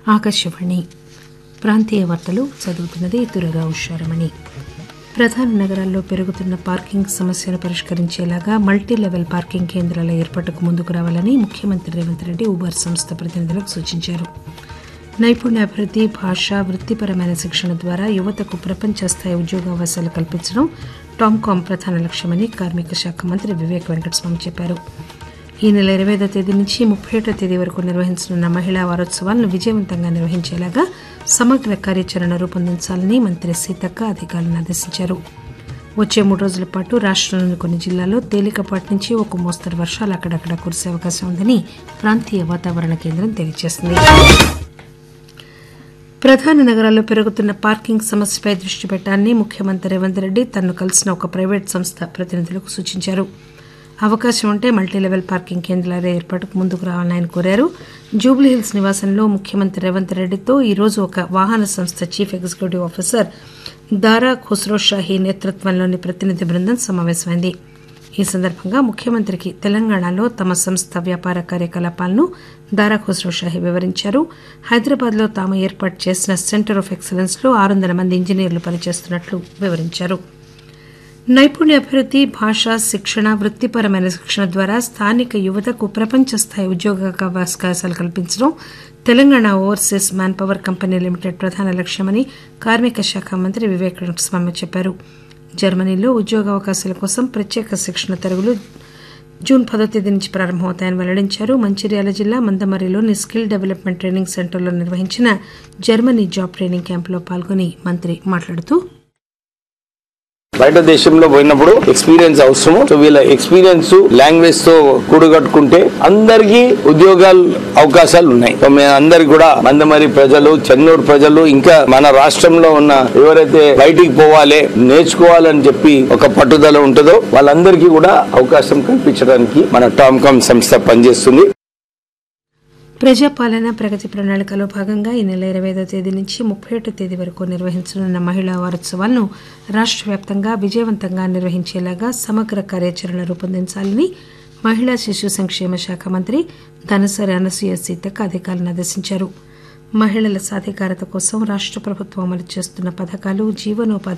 ఆకాశవాణి ప్రాంతీయ వార్తలు చదువుతున్నది దురగా ఉషారమణి ప్రధాన నగరాల్లో పెరుగుతున్న పార్కింగ్ సమస్యను పరిష్కరించేలాగా మల్టీ లెవెల్ పార్కింగ్ కేంద్రాల ఏర్పాటుకు ముందుకు రావాలని ముఖ్యమంత్రి రేవంత్ రెడ్డి ఉబర్ సంస్థ ప్రతినిధులకు సూచించారు నైపుణ్యాభివృద్ధి భాష వృత్తిపరమైన శిక్షణ ద్వారా యువతకు ప్రపంచ స్థాయి ఉద్యోగావకాశాలు కల్పించడం టామ్కామ్ ప్రధాన లక్ష్యమని కార్మిక శాఖ మంత్రి వివేక్ వెంకటస్వామి చెప్పారు ఈ నెల ఇరవై ఐదో తేదీ నుంచి ముప్పై ఒకటో తేదీ వరకు నిర్వహించనున్న మహిళా వారోత్సవాలను విజయవంతంగా నిర్వహించేలాగా సమగ్ర కార్యాచరణ రూపొందించాలని మంత్రి సీతక్క అధికారులను ఆదేశించారు వచ్చే మూడు రోజుల పాటు రాష్టంలోని కొన్ని జిల్లాల్లో తేలికపాటి నుంచి ఒక మోస్తరు వర్షాలు అక్కడక్కడ కురిసే అవకాశం ఉందని ప్రాంతీయ వాతావరణ కేంద్రం తెలియజేసింది ప్రధాన నగరాల్లో పెరుగుతున్న పార్కింగ్ సమస్యపై దృష్టి పెట్టాలని ముఖ్యమంత్రి రేవంత్ రెడ్డి తనను కలిసిన ఒక ప్రైవేట్ సంస్థ ప్రతినిధులకు సూచించారు అవకాశం ఉంటే మల్టీ లెవెల్ పార్కింగ్ కేంద్రాల ఏర్పాటుకు ముందుకు రావాలని ఆయన కోరారు జూబ్లీహిల్స్ నివాసంలో ముఖ్యమంత్రి రేవంత్ రెడ్డితో ఈరోజు ఒక వాహన సంస్థ చీఫ్ ఎగ్జిక్యూటివ్ ఆఫీసర్ దారా ఖుస్రో షాహీ నేతృత్వంలోని ప్రతినిధి బృందం సమావేశమైంది ఈ సందర్భంగా ముఖ్యమంత్రికి తెలంగాణలో తమ సంస్థ వ్యాపార కార్యకలాపాలను దారా ఖుస్రో షాహీ వివరించారు హైదరాబాద్ లో తాము ఏర్పాటు చేసిన సెంటర్ ఆఫ్ ఎక్సలెన్స్ లో ఆరు వందల మంది ఇంజనీర్లు పనిచేస్తున్నట్లు వివరించారు నైపుణ్యాభివృద్ధి భాష శిక్షణ వృత్తిపరమైన శిక్షణ ద్వారా స్థానిక యువతకు ప్రపంచ స్థాయి ఉద్యోగావకాశాలు కల్పించడం Telangana overseas manpower company limited ప్రధాన లక్ష్యమని కార్మిక శాఖ మంత్రి వివేక్ వెంకటస్వామి చెప్పారు జర్మనీలో ఉద్యోగావకాశాల కోసం ప్రత్యేక శిక్షణ తరగతులు జూన్ పదో తేదీ నుంచి ప్రారంభమవుతాయని వెల్లడించారు మంచిర్యాల జిల్లా మందమర్రిలోని స్కిల్ డెవలప్మెంట్ ట్రైనింగ్ సెంటర్లో నిర్వహించిన జర్మనీ జాబ్ ట్రైనింగ్ క్యాంపులో పాల్గొని మంత్రి మాట్లాడుతూ బయట దేశంలో పోయినప్పుడు ఎక్స్పీరియన్స్ అవసరం సో వీళ్ళ ఎక్స్పీరియన్స్ లాంగ్వేజ్ తో కూడగట్టుకుంటే అందరికీ ఉద్యోగాలు అవకాశాలు ఉన్నాయి సో మేము అందరికి కూడా మందమరి ప్రజలు చెన్నూరు ప్రజలు ఇంకా మన రాష్ట్రంలో ఉన్న ఎవరైతే బయటికి పోవాలి నేర్చుకోవాలని చెప్పి ఒక పట్టుదల ఉంటుందో వాళ్ళందరికీ కూడా అవకాశం కల్పించడానికి మన టామ్కామ్ సంస్థ పనిచేస్తుంది ప్రజాపాలన ప్రగతి ప్రణాళికలో భాగంగా ఈ నెల ఇరవై ఐదో తేదీ నుంచి ముప్పై ఒకటో తేదీ వరకు నిర్వహించనున్న మహిళా వారోత్సవాలను రాష్ట్ర వ్యాప్తంగా విజయవంతంగా నిర్వహించేలాగా సమగ్ర కార్యాచరణ రూపొందించాలని మహిళా శిశు సంక్షేమ శాఖ మంత్రి ధనసరి అనసూయ సీతక్క అధికారులను ఆదేశించారు మహిళల సాధికారత కోసం రాష్ట్ర ప్రభుత్వం అమలు చేస్తున్న పథకాలు జీవనోపాధి